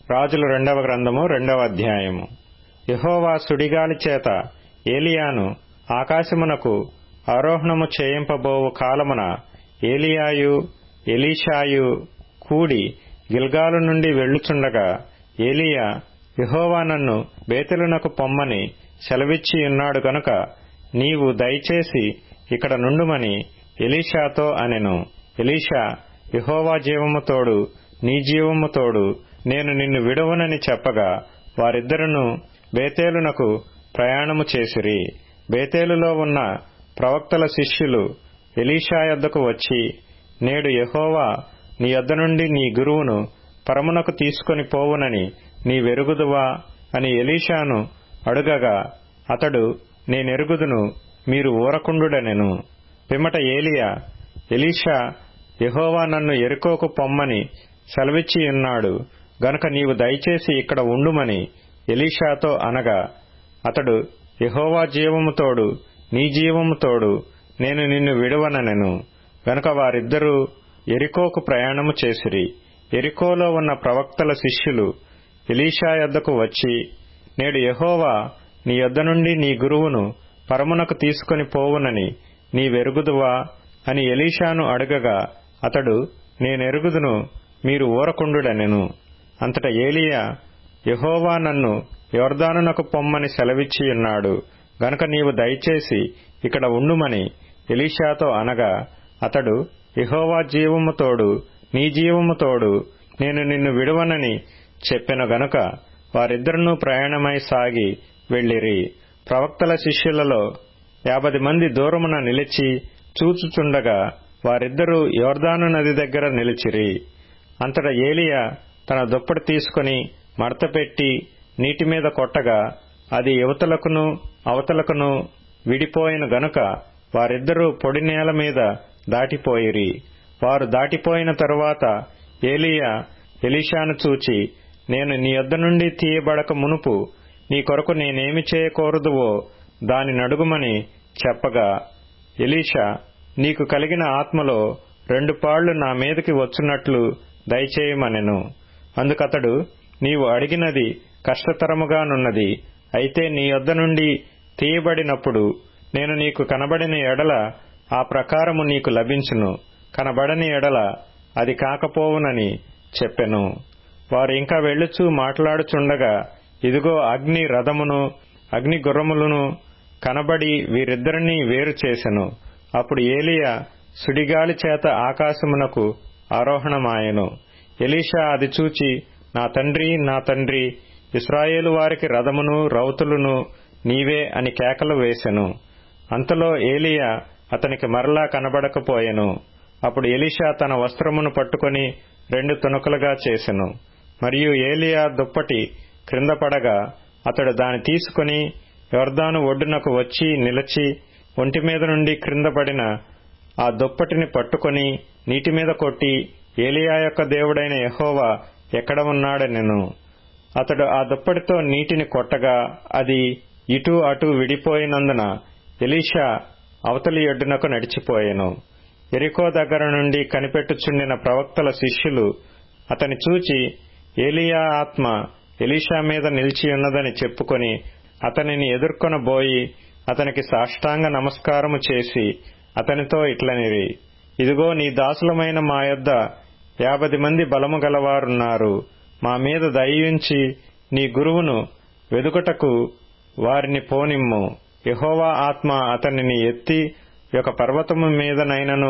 రాజుల రెండవ గ్రంథము రెండవ అధ్యాయము యహోవా సుడిగాలి చేత ఏలియాను ఆకాశమునకు ఆరోహణము చేయింపబోవు కాలమున ఏలియాయు ఎలీషాయు కూడి గిల్గాలు నుండి వెళ్ళుచుండగా ఏలియా యహోవా నన్ను బేతెలునకు పొమ్మని సెలవిచ్చి ఉన్నాడు గనుక నీవు దయచేసి ఇక్కడ నుండుమని ఎలీషాతో అనెను ఎలీషా యహోవా జీవము తోడు నీ జీవము తోడు నేను నిన్ను విడవనని చెప్పగా వారిద్దరును బేతేలునకు ప్రయాణము చేసిరి బేతేలులో ఉన్న ప్రవక్తల శిష్యులు ఎలీషా యొద్దకు వచ్చి నేడు యహోవా నీ యొద్ద నుండి నీ గురువును పరమునకు తీసుకొని పోవునని నీ వెరుగుదువా అని ఎలీషాను అడుగగా అతడు నేనెరుగుదును మీరు ఊరకుండుడనెను పిమ్మట ఏలియా ఎలీషా యహోవా నన్ను ఎరుకోకు పొమ్మని సెలవిచ్చి ఉన్నాడు గనుక నీవు దయచేసి ఇక్కడ ఉండుమని ఎలీషాతో అనగా అతడు యహోవా జీవము తోడు నీ జీవము తోడు నేను నిన్ను విడవననెను గనుక వారిద్దరూ ఎరికోకు ప్రయాణము చేసిరి ఎరికోలో ఉన్న ప్రవక్తల శిష్యులు ఎలీషా యొద్దకు వచ్చి నేడు యహోవా నీ యొద్ద నుండి నీ గురువును పరమునకు తీసుకొని పోవునని నీ వెరుగుదువా అని ఎలీషాను అడగగా అతడు నేనెరుగుదును మీరు ఊరకుండుడనెను అంతట ఏలియా యహోవా నన్ను యోర్దానునకు పొమ్మని సెలవిచ్చి ఉన్నాడు గనుక నీవు దయచేసి ఇక్కడ ఉండుమని ఎలీషాతో అనగా అతడు యహోవా జీవము తోడు నీ జీవము తోడు నేను నిన్ను విడువనని చెప్పెను గనుక వారిద్దరునూ ప్రయాణమై సాగి వెళ్ళిరి ప్రవక్తల శిష్యులలో యాభై మంది దూరమున నిలిచి చూచుచుండగా వారిద్దరూ యోర్దాను నది దగ్గర నిలిచిరి అంతట ఏలియా తన దుప్పటి తీసుకుని మడతపెట్టి నీటి మీద కొట్టగా అది యువతలకును అవతలకును విడిపోయిన గనుక వారిద్దరూ పొడి నేల మీద దాటిపోయిరి వారు దాటిపోయిన తరువాత ఏలియా ఎలీషాను చూచి నేను నీ యొద్ద నుండి తీయబడక మునుపు నీ కొరకు నేనేమి చేయకూడదువో దాని నడుగుమని చెప్పగా ఎలీషా నీకు కలిగిన ఆత్మలో రెండు పాళ్లు నా మీదకి వచ్చున్నట్లు దయచేయమనెను అందుకతడు నీవు అడిగినది కష్టతరముగానున్నది అయితే నీ యొద్ద నుండి తీయబడినప్పుడు నేను నీకు కనబడిన ఎడల ఆ ప్రకారము నీకు లభించును కనబడని ఎడల అది కాకపోవునని చెప్పెను వారు ఇంకా వెళ్ళుచూ మాట్లాడుచుండగా ఇదిగో అగ్ని రథమును అగ్ని గుర్రములను కనబడి వీరిద్దరినీ వేరు చేసెను అప్పుడు ఏలియా సుడిగాలి చేత ఆకాశమునకు ఆరోహణమాయెను ఎలీషా అది చూచి నా తండ్రి నా తండ్రి ఇస్రాయేలు వారికి రథమును రౌతులును నీవే అని కేకలు వేసెను అంతలో ఏలియా అతనికి మరలా కనబడకపోయెను అప్పుడు ఎలీషా తన వస్త్రమును పట్టుకొని రెండు తునకలుగా చేసెను మరియు ఏలియా దుప్పటి క్రింద పడగా అతడు దాని తీసుకుని యోర్దాను ఒడ్డునకు వచ్చి నిలచి ఒంటి మీద నుండి క్రింద పడిన ఆ దుప్పటిని పట్టుకొని నీటి మీద కొట్టి ఏలియా యొక్క దేవుడైన యహోవా ఎక్కడ ఉన్నాడనెను అతడు ఆ దుప్పటితో నీటిని కొట్టగా అది ఇటు అటు విడిపోయినందున ఎలీషా అవతలి ఒడ్డునకు నడిచిపోయెను ఎరికో దగ్గర నుండి కనిపెట్టుచుండిన ప్రవక్తల శిష్యులు అతని చూచి ఏలియా ఆత్మ ఎలీషా మీద నిలిచియున్నదని చెప్పుకొని అతనిని ఎదుర్కొనబోయి అతనికి సాష్టాంగ నమస్కారము చేసి అతనితో ఇట్లనిరి ఇదిగో నీ దాసులమైన మా యొద్ద యాభై మంది బలము గలవారున్నారు మా మీద దయించి నీ గురువును వెదుకటకు వారిని పోనిమ్ము యహోవా ఆత్మ అతనిని ఎత్తి ఒక పర్వతము మీదనైనను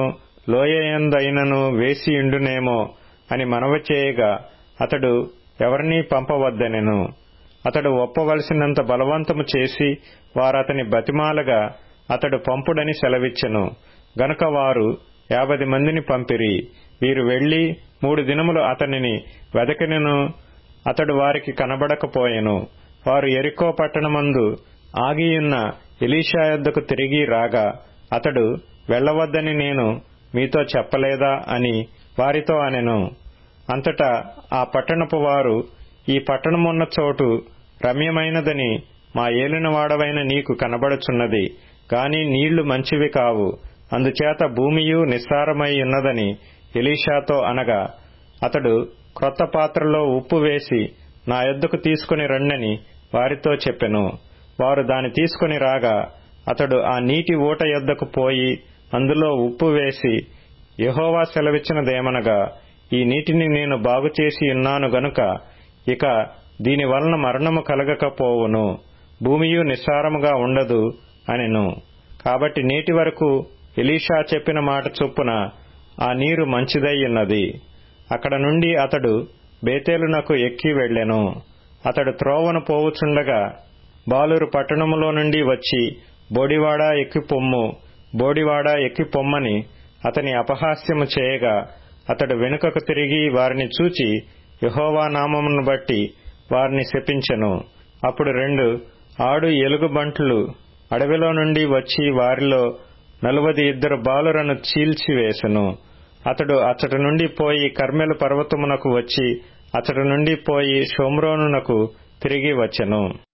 లోయయందైనను వేసి ఇండునేమో అని మనవ చేయగా అతడు ఎవరినీ పంపవద్దనెను అతడు ఒప్పవలసినంత బలవంతము చేసి వారతని బతిమాలగా అతడు పంపుడని సెలవిచ్చెను గనుక వారు యాభై మందిని పంపిరి వీరు వెళ్లి మూడు దినములు అతనిని వెదకినను అతడు వారికి కనబడకపోయెను వారు ఎరికో పట్టణమందు ఆగియున్న ఎలీషా యొద్దకు తిరిగి రాగా అతడు వెళ్లవద్దని నేను మీతో చెప్పలేదా అని వారితో అనెను అంతటా ఆ పట్టణపు వారు ఈ పట్టణమున్న చోటు రమ్యమైనదని మా ఏలినవాడవైన నీకు కనబడుచున్నది గాని నీళ్లు మంచివి కావు అందుచేత భూమియు నిస్సారమై ఉన్నదని ఎలీషాతో అనగా అతడు క్రొత్త పాత్రలో ఉప్పు వేసి నా యొద్దకు తీసుకుని రండని వారితో చెప్పెను వారు దాని తీసుకుని రాగా అతడు ఆ నీటి ఊట యొద్దకు పోయి అందులో ఉప్పు వేసి యహోవా సెలవిచ్చినదేమనగా ఈ నీటిని నేను బాగుచేసి ఉన్నాను గనుక ఇక దీని వలన మరణము కలగకపోవును భూమియు నిస్సారముగా ఉండదు అనెను కాబట్టి నేటి వరకు ఎలీషా చెప్పిన మాట చొప్పున ఆ నీరు మంచిదయ్యున్నది అక్కడ నుండి అతడు బేతేలునకు ఎక్కి వెళ్లెను అతడు త్రోవను పోవుచుండగా బాలురు పట్టణములో నుండి వచ్చి బోడివాడ ఎక్కి పొమ్ము బోడివాడ ఎక్కి పొమ్మని అతని అపహాస్యము చేయగా అతడు వెనుకకు తిరిగి వారిని చూచి యహోవా నామమును బట్టి వారిని శపించెను అప్పుడు రెండు ఆడు ఎలుగుబంట్లు అడవిలో నుండి వచ్చి వారిలో నలువది ఇద్దరు బాలురను చీల్చివేసెను అతడు అచ్చటి నుండి పోయి కర్మెలు పర్వతమునకు వచ్చి అచ్చటి నుండి పోయి షోమ్రోనునకు తిరిగి వచ్చెను